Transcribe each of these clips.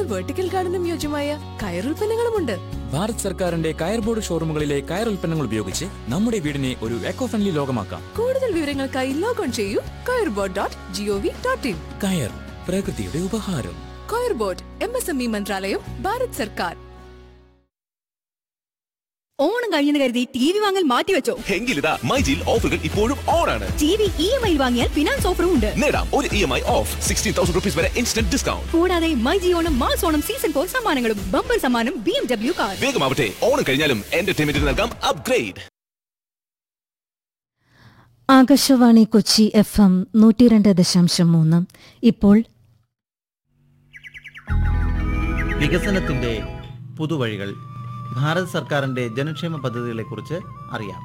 vertical ഗാർഡനും യോജ്യമായ കയറുൽപ്പന്നങ്ങളുമുണ്ട് Bharat സർക്കാരിന്റെ കയർ board ഷോറൂമുകളിലെ കയർ ഉൽപ്പന്നങ്ങൾ ഉപയോഗിച്ച് നമ്മുടെ വീടിനെ ഒരു എക്കോ ഫ്രണ്ട്ലി ലോകമാക്കാം കൂടുതൽ വിവരങ്ങൾക്കായി ലോഗോൺ ചെയ്യൂ coir board dot GOV dot in കയർ പ്രകൃതിയുടെ ഉപഹാരം coir board M S M E മന്ത്രാലയം ഭാരത് സർക്കാർ ഓണം കഴിഞ്ഞെന്ന് കരുതി ടി വി വാങ്ങൽ മാറ്റിവെച്ചോ എങ്കിലിതാ മൈജിൽ ഓഫറുകൾ ഇപ്പോഴും ഓൺ ആണ് T V E M I വാങ്ങിയാൽ ഫിനാൻസ് ഓഫറും ഉണ്ട് നേടാം ഒരു E M I off sixteen thousand rupees വരെ ഇൻസ്റ്റന്റ് ഡിസ്കൗണ്ട് കൂടാതെ മൈ ജിയോണം മാസ് ഓണം സീസൺ ഫോർ സമ്മാനങ്ങളും ബമ്പർ സമ്മാനം ബി എം ഡബ്ല്യു കാർ വേഗമാവട്ടെ ഓണം കഴിഞ്ഞാലും എന്റർടൈൻമെന്റിന് നൽകാം upgrade Akashvani Kochi F M നൂറ്റി രണ്ട് ദശാംശം മൂന്ന് ഇപ്പോൾ വികസനത്തിന്റെ പുതുവഴികൾ ഭാരത് സർക്കാരിന്റെ ജനക്ഷേമ പദ്ധതികളെക്കുറിച്ച് അറിയാം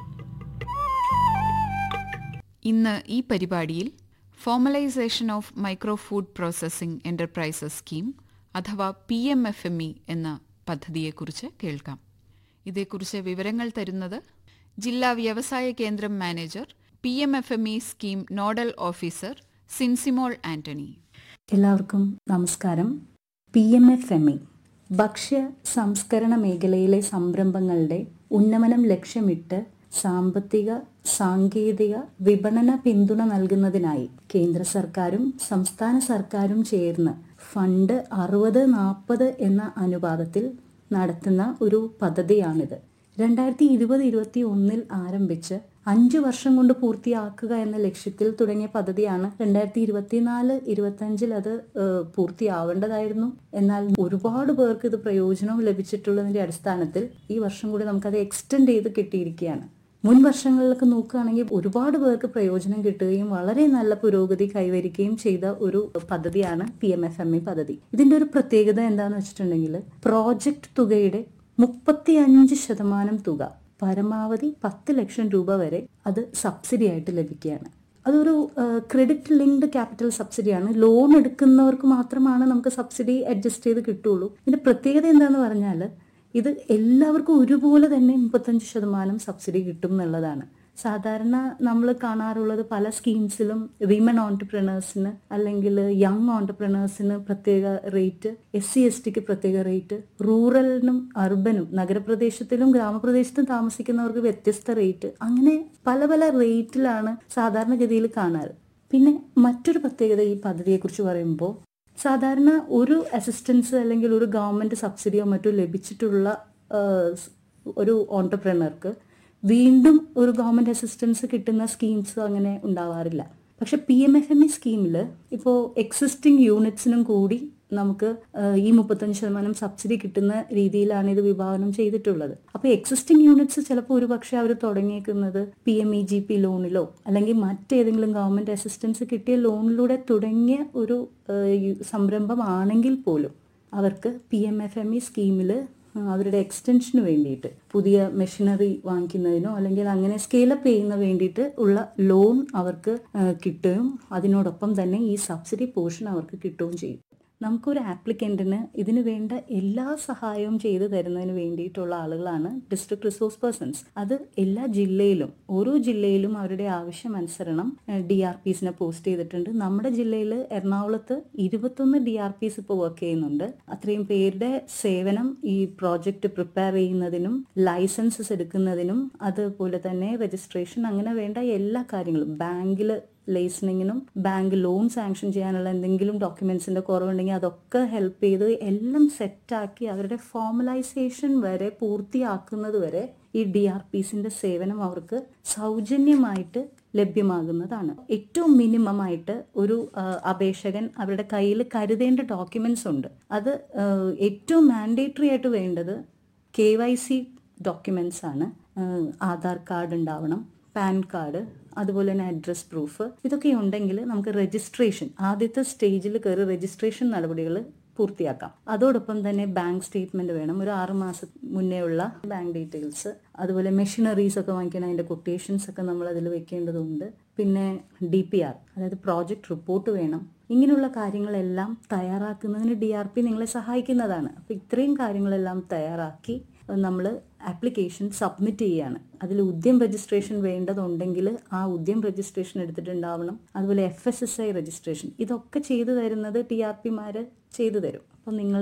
ഇന്ന് ഈ പരിപാടിയിൽ formalisation of micro food processing enterprises scheme അഥവാ P M F M E എന്ന പദ്ധതിയെക്കുറിച്ച് കേൾക്കാം ഇതേക്കുറിച്ച് വിവരങ്ങൾ തരുന്നത് ജില്ലാ വ്യവസായ കേന്ദ്രം manager P M F M E scheme nodal officer Sinsimol Antony എല്ലാവർക്കും നമസ്കാരം P M F M E ഭക്ഷ്യ സംസ്കരണ മേഖലയിലെ സംരംഭങ്ങളുടെ ഉന്നമനം ലക്ഷ്യമിട്ട് സാമ്പത്തിക സാങ്കേതിക വിപണന പിന്തുണ നൽകുന്നതിനായി കേന്ദ്ര സർക്കാരും സംസ്ഥാന സർക്കാരും ചേർന്ന് ഫണ്ട് അറുപത് നാൽപ്പത് എന്ന അനുപാതത്തിൽ നടത്തുന്ന ഒരു പദ്ധതിയാണിത് രണ്ടായിരത്തി ഇരുപത് ഇരുപത്തി ഒന്നിൽ ആരംഭിച്ച് അഞ്ചു വർഷം കൊണ്ട് പൂർത്തിയാക്കുക എന്ന ലക്ഷ്യത്തിൽ തുടങ്ങിയ പദ്ധതിയാണ് രണ്ടായിരത്തി ഇരുപത്തിനാല് ഇരുപത്തഞ്ചിൽ അത് ഏഹ്, പൂർത്തിയാവേണ്ടതായിരുന്നു എന്നാൽ ഒരുപാട് പേർക്ക് ഇത് പ്രയോജനം ലഭിച്ചിട്ടുള്ളതിന്റെ അടിസ്ഥാനത്തിൽ ഈ വർഷം കൂടി നമുക്കത് എക്സ്റ്റെൻഡ് ചെയ്ത് കിട്ടിയിരിക്കുകയാണ് മുൻ വർഷങ്ങളിലൊക്കെ നോക്കുകയാണെങ്കിൽ ഒരുപാട് പേർക്ക് പ്രയോജനം കിട്ടുകയും വളരെ നല്ല പുരോഗതി കൈവരിക്കുകയും ചെയ്ത ഒരു പദ്ധതിയാണ് P M F M E പദ്ധതി ഇതിന്റെ ഒരു പ്രത്യേകത എന്താണെന്ന് വെച്ചിട്ടുണ്ടെങ്കിൽ പ്രോജക്റ്റ് തുകയുടെ മുപ്പത്തി അഞ്ച് ശതമാനം തുക പരമാവധി പത്ത് ലക്ഷം രൂപ വരെ അത് സബ്സിഡി ആയിട്ട് ലഭിക്കുകയാണ് അതൊരു ക്രെഡിറ്റ് ലിങ്ക്ഡ് ക്യാപിറ്റൽ സബ്സിഡിയാണ് ലോൺ എടുക്കുന്നവർക്ക് മാത്രമാണ് നമുക്ക് സബ്സിഡി അഡ്ജസ്റ്റ് ചെയ്ത് കിട്ടുള്ളൂ ഇതിന്റെ പ്രത്യേകത എന്താന്ന് പറഞ്ഞാൽ ഇത് എല്ലാവർക്കും ഒരുപോലെ തന്നെ മുപ്പത്തഞ്ച് ശതമാനം സബ്സിഡി കിട്ടും എന്നുള്ളതാണ് സാധാരണ നമ്മൾ കാണാറുള്ളത് പല സ്കീംസിലും വിമൻ ഓൺടർപ്രണേഴ്സിന് അല്ലെങ്കിൽ യങ് ഓൺടർപ്രണേഴ്സിന് പ്രത്യേക റേറ്റ് എസ് സി എസ് ടിക്ക് പ്രത്യേക റേറ്റ് റൂറലിനും അർബനും നഗരപ്രദേശത്തിലും ഗ്രാമപ്രദേശത്തും താമസിക്കുന്നവർക്ക് വ്യത്യസ്ത റേറ്റ് അങ്ങനെ പല പല റേറ്റിലാണ് സാധാരണഗതിയിൽ കാണാറ് പിന്നെ മറ്റൊരു പ്രത്യേകത ഈ പദ്ധതിയെക്കുറിച്ച് പറയുമ്പോൾ സാധാരണ ഒരു അസിസ്റ്റൻസ് അല്ലെങ്കിൽ ഒരു ഗവൺമെന്റ് സബ്സിഡിയോ മറ്റോ ലഭിച്ചിട്ടുള്ള ആ, സ് ഒരു ഓണ്ടർപ്രണർക്ക് വീണ്ടും ഒരു ഗവൺമെന്റ് അസിസ്റ്റൻസ് കിട്ടുന്ന സ്കീംസ് അങ്ങനെ ഉണ്ടാവാറില്ല പക്ഷെ P M F M E സ്കീമിൽ ഇപ്പോൾ എക്സിസ്റ്റിംഗ് യൂണിറ്റ്സിനും കൂടി നമുക്ക് ആ, ഈ മുപ്പത്തഞ്ച് ശതമാനം സബ്സിഡി കിട്ടുന്ന രീതിയിലാണ് ഇത് വിഭാവനം ചെയ്തിട്ടുള്ളത് അപ്പോൾ എക്സിസ്റ്റിംഗ് യൂണിറ്റ്സ് ചിലപ്പോൾ ഒരു പക്ഷേ അവർ തുടങ്ങിയേക്കുന്നത് P M E G P ലോണിലോ അല്ലെങ്കിൽ മറ്റേതെങ്കിലും ഗവൺമെന്റ് അസിസ്റ്റൻസ് കിട്ടിയ ലോണിലൂടെ തുടങ്ങിയ ഒരു ആ, യു- സംരംഭമാണെങ്കിൽ പോലും അവർക്ക് P M F M E സ്കീമിൽ അവരുടെ എക്സ്റ്റൻഷന് വേണ്ടിയിട്ട് പുതിയ മെഷീനറി വാങ്ങിക്കുന്നതിനോ അല്ലെങ്കിൽ അങ്ങനെ സ്കെയിലപ്പ് ചെയ്യുന്ന വേണ്ടിയിട്ട് ഉള്ള ലോൺ അവർക്ക് ആ, കിട്ടുകയും അതിനോടൊപ്പം തന്നെ ഈ സബ്സിഡി പോർഷൻ അവർക്ക് കിട്ടുകയും ചെയ്യും നമുക്കൊരു ആപ്ലിക്കൻറ്റിന് ഇതിന് വേണ്ട എല്ലാ സഹായവും ചെയ്തു തരുന്നതിന് വേണ്ടിയിട്ടുള്ള ആളുകളാണ് ഡിസ്ട്രിക്ട് റിസോഴ്സ് പേഴ്സൺസ് അത് എല്ലാ ജില്ലയിലും ഓരോ ജില്ലയിലും അവരുടെ ആവശ്യമനുസരണം ഡി ആർ പിസിനെ പോസ്റ്റ് ചെയ്തിട്ടുണ്ട് നമ്മുടെ ജില്ലയിൽ എറണാകുളത്ത് ഇരുപത്തൊന്ന് ഡി ആർ പിസ് ഇപ്പോൾ വർക്ക് ചെയ്യുന്നുണ്ട് അത്രയും പേരുടെ സേവനം ഈ പ്രോജക്റ്റ് പ്രിപ്പയർ ചെയ്യുന്നതിനും ലൈസൻസസ് എടുക്കുന്നതിനും അതുപോലെ തന്നെ രജിസ്ട്രേഷൻ അങ്ങനെ വേണ്ട എല്ലാ കാര്യങ്ങളും ബാങ്കിൽ ലൈസണിങ്ങിനും ബാങ്ക് ലോൺ സാങ്ഷൻ ചെയ്യാനുള്ള എന്തെങ്കിലും ഡോക്യുമെന്റ്സിന്റെ കുറവുണ്ടെങ്കിൽ അതൊക്കെ ഹെൽപ്പ് ചെയ്ത് എല്ലാം സെറ്റാക്കി അവരുടെ ഫോർമലൈസേഷൻ വരെ പൂർത്തിയാക്കുന്നത് വരെ ഈ ഡി ആർ പിസിന്റെ സേവനം അവർക്ക് സൗജന്യമായിട്ട് ലഭ്യമാകുന്നതാണ് ഏറ്റവും മിനിമം ആയിട്ട് ഒരു ആ, അപേക്ഷകൻ അവരുടെ കയ്യിൽ കരുതേണ്ട ഡോക്യുമെന്റ്സ് ഉണ്ട് അത് ആ, ഏറ്റവും മാൻഡേറ്ററി ആയിട്ട് വേണ്ടത് കെ വൈ സി ഡോക്യുമെന്റ്സ് ആണ് ആ, ആധാർ കാർഡ് ഉണ്ടാവണം പാൻ കാർഡ് അതുപോലെ തന്നെ അഡ്രസ് പ്രൂഫ് ഇതൊക്കെ ഉണ്ടെങ്കിൽ നമുക്ക് രജിസ്ട്രേഷൻ ആദ്യത്തെ സ്റ്റേജിൽ കയറി രജിസ്ട്രേഷൻ നടപടികൾ പൂർത്തിയാക്കാം അതോടൊപ്പം തന്നെ ബാങ്ക് സ്റ്റേറ്റ്മെന്റ് വേണം ഒരു ആറ് മാസം മുന്നേ ഉള്ള ബാങ്ക് ഡീറ്റെയിൽസ് അതുപോലെ മെഷീനറീസ് ഒക്കെ വാങ്ങിക്കണം അതിന്റെ കൊട്ടേഷൻസ് ഒക്കെ നമ്മൾ അതിൽ വെക്കേണ്ടതുണ്ട് പിന്നെ ഡി പി ആർ അതായത് പ്രോജക്റ്റ് റിപ്പോർട്ട് വേണം ഇങ്ങനെയുള്ള കാര്യങ്ങളെല്ലാം തയ്യാറാക്കുന്നതിന് ഡി ആർ പി നിങ്ങളെ സഹായിക്കുന്നതാണ് അപ്പൊ ഇത്രയും കാര്യങ്ങളെല്ലാം തയ്യാറാക്കി നമ്മൾ ആപ്ലിക്കേഷൻ സബ്മിറ്റ് ചെയ്യുകയാണ് അതിൽ ഉദ്യം രജിസ്ട്രേഷൻ വേണ്ടതുണ്ടെങ്കിൽ ആ ഉദ്യം രജിസ്ട്രേഷൻ എടുത്തിട്ടുണ്ടാവണം അതുപോലെ F S S I registration ഇതൊക്കെ ചെയ്തു തരുന്നത് ടി ആർ പിമാർ ചെയ്തു തരും അപ്പം നിങ്ങൾ